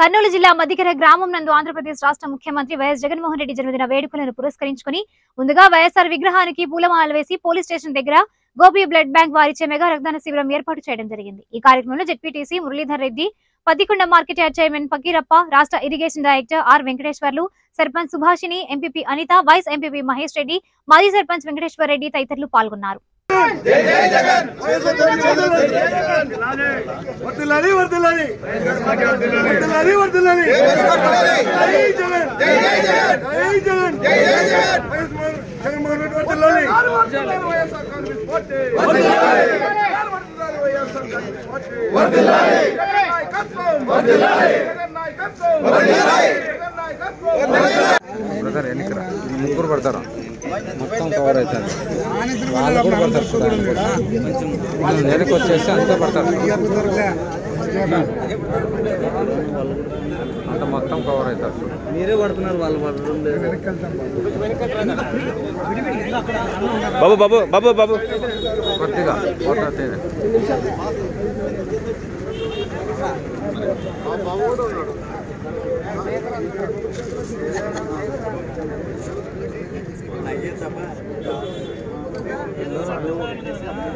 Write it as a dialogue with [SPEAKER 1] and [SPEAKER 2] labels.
[SPEAKER 1] కర్నూలు జిల్లా మధ్యకర గ్రామం నందు ఆంధ్రప్రదేశ్ రాష్ట్ర ముఖ్యమంత్రి వైఎస్ జగన్మోహన్ రెడ్డి జన్మదిన వేడుకలను పురస్కరించుకుని ముందుగా వైఎస్ఆర్ విగ్రహానికి పూలమాలలు వేసి పోలీస్ స్టేషన్ దగ్గర గోపి బ్లడ్ బ్యాంక్ వారిచే మెగా రక్తదాన శిబిరం ఏర్పాటు చేయడం జరిగింది ఈ కార్యక్రమంలో ZPTC Muralidhar Reddy Pattikonda market yard chairman Fakirappa రాష్ట్ర irrigation director R Venkateswarlu sarpanch Subhashini MPP Anitha vice MPP Mahesh Reddy మాజీ సర్పంచ్ వెంకటేశ్వర్ రెడ్డి తదితరులు పాల్గొన్నారు
[SPEAKER 2] వర్దిల్లాలి వర్దిల్లాలి వర్దిల్లాలి వర్దిల్లాలి జై జగన్ జై జగన్ వైఎస్ మోహన్- జగన్మోహన్ రెడ్డి వర్దిల్లాలి
[SPEAKER 3] బ్రదర్ ఎన్నికరా ఈ ముగ్గురు పడతారు మొత్తం కవర్ అవుతారు వాళ్ళు కూడా పడతారు వీళ్ళు వెనక్కి వచ్చేసి అంతా పడతారు అంత మొత్తం కవర్ అవుతారు
[SPEAKER 4] మీరే పడుతున్నారు వాళ్ళు
[SPEAKER 5] బాబు బాబు బాబు బాబు
[SPEAKER 3] కొద్దిగా ఫోటో తీయండి.